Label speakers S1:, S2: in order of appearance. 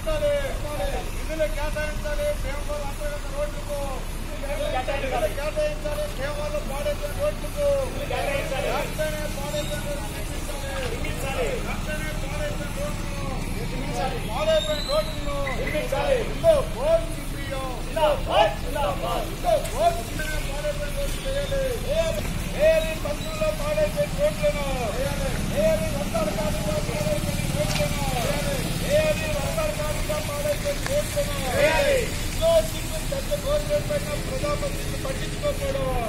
S1: పెంచాలి నిధులు కేటాయించాలి భీమవరం అంతర్గత రోడ్లకు నిధులు కేటాయించాలి భీమవరం పాడైపోయిన రోడ్లకు వెంటనే పాడైపోయిన రోడ్లు నిర్మించాలి వెంటనే పాడైపోయిన రోడ్లను పాడైపోయిన రోడ్లను ఇల్లు బోర్డు నింపియం ఇల్లు బోర్డు నింపిన పాడైపోయిన రోడ్లు వేయాలి వేయాలి పంతుల్లో పాడైపోయిన రోడ్లను వేయాలి వర్షాలు కాకుండా పాడైపోయిన రోడ్లను వేయాలి వర్షాలు కాకుండా పాడైపోయిన రోడ్లను వేయాలి ఇంట్లో సిగ్గు పెద్ద గవర్నమెంట్ పైన ప్రజాపతిని పట్టించుకోకూడదు